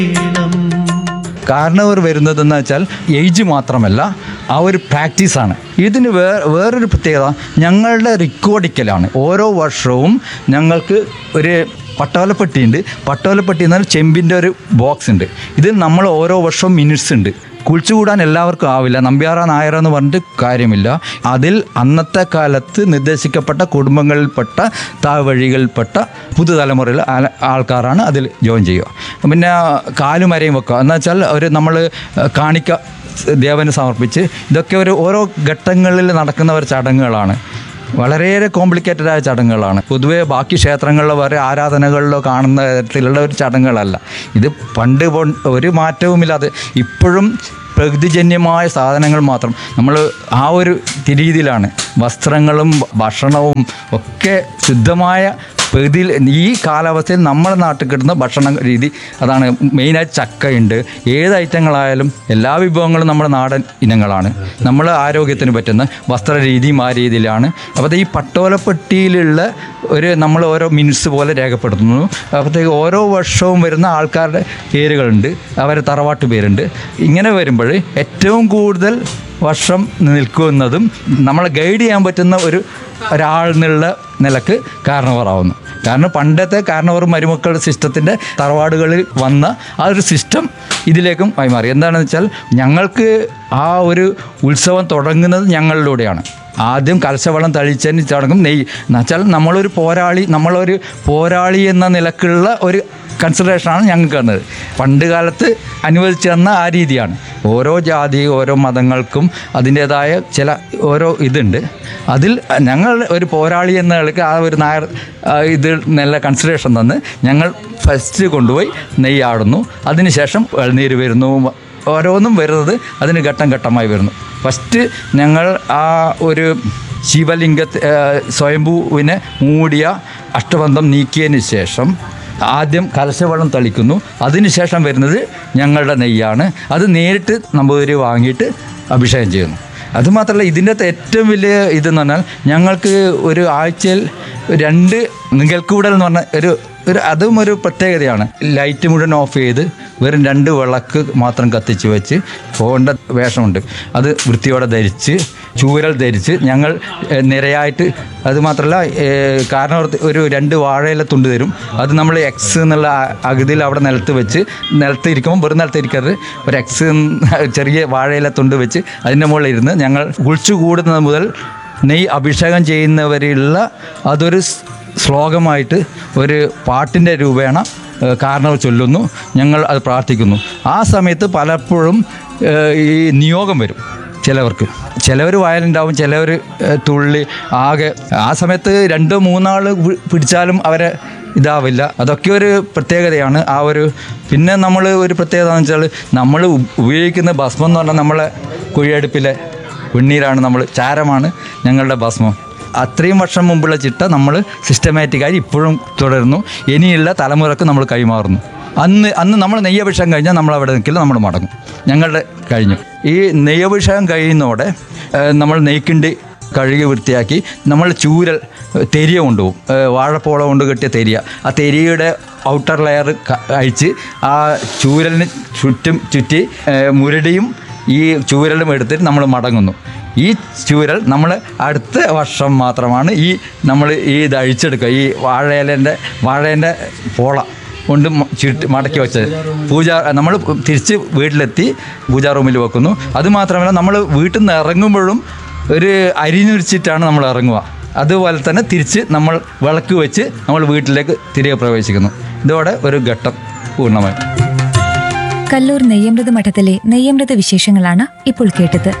കാരണവർ വരുന്നതെന്ന് വെച്ചാൽ ഏജ് മാത്രമല്ല ആ ഒരു പ്രാക്ടീസാണ് ഇതിന് വേ വേറൊരു പ്രത്യേകത ഞങ്ങളുടെ റിക്കോർഡിക്കലാണ് ഓരോ വർഷവും ഞങ്ങൾക്ക് ഒരു പട്ടോലപ്പെട്ടിയുണ്ട് പട്ടോലപ്പെട്ടി എന്നാൽ ചെമ്പിൻ്റെ ഒരു ബോക്സ് ഉണ്ട് ഇത് നമ്മൾ ഓരോ വർഷവും മിനിറ്റ്സ് ഉണ്ട് കുളിച്ചുകൂടാൻ എല്ലാവർക്കും ആവില്ല നമ്പ്യാറ നായർ എന്ന് പറഞ്ഞിട്ട് കാര്യമില്ല അതിൽ അന്നത്തെ കാലത്ത് നിർദ്ദേശിക്കപ്പെട്ട കുടുംബങ്ങളിൽപ്പെട്ട താഴ്വഴികളിൽപ്പെട്ട പുതുതലമുറയിലെ ആൾ- ആൾക്കാരാണ് അതിൽ ജോയിൻ ചെയ്യുക പിന്നെ കാലുമരയും വെക്കുക എന്ന് വെച്ചാൽ ഒരു നമ്മൾ കാണിക്ക ദേവന് സമർപ്പിച്ച് ഇതൊക്കെ ഒരു ഓരോ ഘട്ടങ്ങളിൽ നടക്കുന്ന ഒരു ചടങ്ങുകളാണ് വളരെയേറെ കോംപ്ലിക്കേറ്റഡ് ആയ ചടങ്ങുകളാണ് പൊതുവേ ബാക്കി ക്ഷേത്രങ്ങളിലോ വേറെ ആരാധനകളിലോ കാണുന്ന തരത്തിലുള്ള ഒരു ചടങ്ങുകളല്ല ഇത് പണ്ട് പൊ- ഒരു മാറ്റവുമില്ലാതെ ഇപ്പോഴും പ്രകൃതിജന്യമായ സാധനങ്ങൾ മാത്രം നമ്മൾ ആ ഒരു രീതിയിലാണ് വസ്ത്രങ്ങളും ഭക്ഷണവും ഒക്കെ ശുദ്ധമായ പ്രകൃതിയിൽ ഈ കാലാവസ്ഥയിൽ നമ്മുടെ നാട്ടിൽ കിട്ടുന്ന ഭക്ഷണ രീതി അതാണ് മെയിനായിട്ട് ചക്കയുണ്ട് ഏത് ഐറ്റങ്ങളായാലും എല്ലാ വിഭവങ്ങളും നമ്മുടെ നാടൻ ഇനങ്ങളാണ് നമ്മൾ ആരോഗ്യത്തിന് പറ്റുന്ന വസ്ത്രരീതിയും ആ രീതിയിലാണ് അപ്പോൾ ഈ പട്ടോലപ്പെട്ടിയിലുള്ള ഒരു നമ്മൾ ഓരോ മിനിറ്റ്സ് പോലെ രേഖപ്പെടുത്തുന്നു അപ്പോഴത്തേക്ക് ഓരോ വർഷവും വരുന്ന ആൾക്കാരുടെ പേരുകളുണ്ട് അവരെ തറവാട്ട് പേരുണ്ട് ഇങ്ങനെ വരുമ്പോൾ ഏറ്റവും കൂടുതൽ വർഷം നിൽക്കുന്നതും നമ്മളെ ഗൈഡ് ചെയ്യാൻ പറ്റുന്ന ഒരു ഒരാൾ എന്നുള്ള നിലക്ക് കാരണവറാവുന്നു കാരണം പണ്ടത്തെ കാരണവർ മരുമക്കൾ സിസ്റ്റത്തിൻ്റെ തറവാടുകളിൽ വന്ന ആ ഒരു സിസ്റ്റം ഇതിലേക്കും കൈമാറി എന്താണെന്ന് വെച്ചാൽ ഞങ്ങൾക്ക് ആ ഒരു ഉത്സവം തുടങ്ങുന്നത് ഞങ്ങളിലൂടെയാണ് ആദ്യം കലശവെള്ളം തളിച്ചതിന് തുടങ്ങും നെയ്യ് എന്നുവെച്ചാൽ നമ്മളൊരു പോരാളി നമ്മളൊരു പോരാളി എന്ന നിലക്കുള്ള ഒരു കൺസിഡറേഷനാണ് ഞങ്ങൾക്ക് തന്നത് പണ്ട് കാലത്ത് അനുവദിച്ചു തന്ന ആ രീതിയാണ് ഓരോ ജാതി ഓരോ മതങ്ങൾക്കും അതിൻ്റേതായ ചില ഓരോ ഇതുണ്ട് അതിൽ ഞങ്ങൾ ഒരു പോരാളി എന്ന നിലയ്ക്ക് ആ ഒരു നായർ ആ, ഇത് നല്ല കൺസിഡറേഷൻ തന്ന് ഞങ്ങൾ ഫസ്റ്റ് കൊണ്ടുപോയി നെയ്യാടുന്നു അതിനുശേഷം ഇളനീര് വരുന്നു ഓരോന്നും വരുന്നത് അതിന് ഘട്ടം ഘട്ടമായി വരുന്നു ഫസ്റ്റ് ഞങ്ങൾ ആ ഒരു ശിവലിംഗ സ്വയംഭൂവിനെ മൂടിയ അഷ്ടബന്ധം നീക്കിയതിന് ശേഷം ആദ്യം കലശവെള്ളം തളിക്കുന്നു അതിനുശേഷം വരുന്നത് ഞങ്ങളുടെ നെയ്യാണ് അത് നേരിട്ട് നമ്പൂതിരി വാങ്ങിയിട്ട് അഭിഷേകം ചെയ്യുന്നു അതുമാത്രമല്ല ഇതിൻ്റെ അകത്ത് ഏറ്റവും വലിയ ഇതെന്ന് പറഞ്ഞാൽ ഞങ്ങൾക്ക് ഒരു ആഴ്ചയിൽ രണ്ട് നികൽക്കൂടൽ എന്ന് പറഞ്ഞ ഒരു ഒരു അതും ഒരു പ്രത്യേകതയാണ് ലൈറ്റ് മുഴുവൻ ഓഫ് ചെയ്ത് വെറും രണ്ട് വിളക്ക് മാത്രം കത്തിച്ച് വെച്ച് പോകേണ്ട വേഷമുണ്ട് അത് വൃത്തിയോടെ ധരിച്ച് ചൂരൽ ധരിച്ച് ഞങ്ങൾ ഏഹ്, നിരയായിട്ട് അത് മാത്രമല്ല ഏഹ്, കാരണം ഒരു- ഒരു രണ്ട് വാഴയില തുണ്ട് തരും അത് നമ്മൾ എക്സ് എന്നുള്ള ആ- അഗതിയിൽ അവിടെ നിലത്ത് വെച്ച് നിലത്ത് ഇരിക്കുമ്പോൾ വെറും നിലത്ത് ഇരിക്കരുത് ഒരു എക്സ് ചെറിയ വാഴയില തുണ്ട് വെച്ച് അതിൻ്റെ മുകളിൽ ഇരുന്ന് ഞങ്ങൾ കുളിച്ചു കൂടുന്നത് മുതൽ നെയ് അഭിഷേകം ചെയ്യുന്നവരെയുള്ള അതൊരു സ് ശ്ലോകമായിട്ട് ഒരു പാട്ടിൻ്റെ രൂപേണ ഏഹ്, കാരണവർ ചൊല്ലുന്നു ഞങ്ങൾ അത് പ്രാർത്ഥിക്കുന്നു ആ സമയത്ത് പലപ്പോഴും ഏഹ്, ഈ നിയോഗം വരും ചിലവർക്ക് ചിലവർ വയലുണ്ടാവും ചിലവർ തുള്ളി ആകെ ആ സമയത്ത് രണ്ടോ മൂന്നാൾ പിടിച്ചാലും അവരെ ഇതാവില്ല അതൊക്കെ ഒരു പ്രത്യേകതയാണ് ആ ഒരു പിന്നെ നമ്മൾ ഒരു പ്രത്യേകത എന്ന് വെച്ചാൽ നമ്മൾ ഉപയോഗിക്കുന്ന ഭസ്മം എന്ന് പറഞ്ഞാൽ നമ്മളെ കുഴിയടുപ്പിലെ വെണ്ണീരാണ് നമ്മൾ ചാരമാണ് ഞങ്ങളുടെ ഭസ്മം അത്രയും വർഷം മുമ്പുള്ള ചിട്ട നമ്മൾ സിസ്റ്റമാറ്റിക്കായി ഇപ്പോഴും തുടരുന്നു ഇനിയുള്ള തലമുറക്ക് നമ്മൾ കൈമാറുന്നു അന്ന് അന്ന് നമ്മൾ നെയ്യഭിഷേകം കഴിഞ്ഞാൽ നമ്മൾ അവിടെ നിൽക്കില്ല നമ്മൾ മടങ്ങും ഞങ്ങളുടെ കഴിഞ്ഞു ഈ നെയ്യഭിഷേകം കഴിയുന്നതോടെ ഏഹ്, നമ്മൾ നെയ്ക്കിണ്ടി കഴുകി വൃത്തിയാക്കി നമ്മൾ ചൂരൽ ഏഹ്, തെരിയ കൊണ്ടുപോകും ഏഹ്, വാഴപ്പോള കൊണ്ട് കെട്ടിയ തെരിയ ആ തെരിയുടെ ഔട്ടർ ലെയർ അഴിച്ച് ആ ചൂരലിന് ചുറ്റും ചുറ്റി ഏഹ്, മുരടിയും ഈ ചൂരലും എടുത്തിട്ട് നമ്മൾ മടങ്ങുന്നു ഈ ചൂരൽ നമ്മൾ അടുത്ത വർഷം മാത്രമാണ് ഈ നമ്മൾ ഈ ഇത് അഴിച്ചെടുക്കുക ഈ വാഴയിലേൻ്റെ വാഴേൻ്റെ പോള കൊണ്ട് മ- ചുരുട്ടി മടക്കി വെച്ചത് പൂജ നമ്മൾ തിരിച്ച് വീട്ടിലെത്തി പൂജാ റൂമിൽ വെക്കുന്നു അതുമാത്രമല്ല നമ്മൾ വീട്ടിൽ നിന്ന് ഇറങ്ങുമ്പോഴും ഒരു അരിഞ്ഞുരിച്ചിട്ടാണ് നമ്മൾ ഇറങ്ങുക അതുപോലെ തന്നെ തിരിച്ച് നമ്മൾ വിളക്ക് വെച്ച് നമ്മൾ വീട്ടിലേക്ക് തിരികെ പ്രവേശിക്കുന്നു ഇതോടെ ഒരു ഘട്ടം പൂർണ്ണമായി കല്ലൂർ നെയ്യമൃത് മഠത്തിലെ നെയ്യമൃത് വിശേഷങ്ങളാണ് ഇപ്പോൾ കേട്ടത്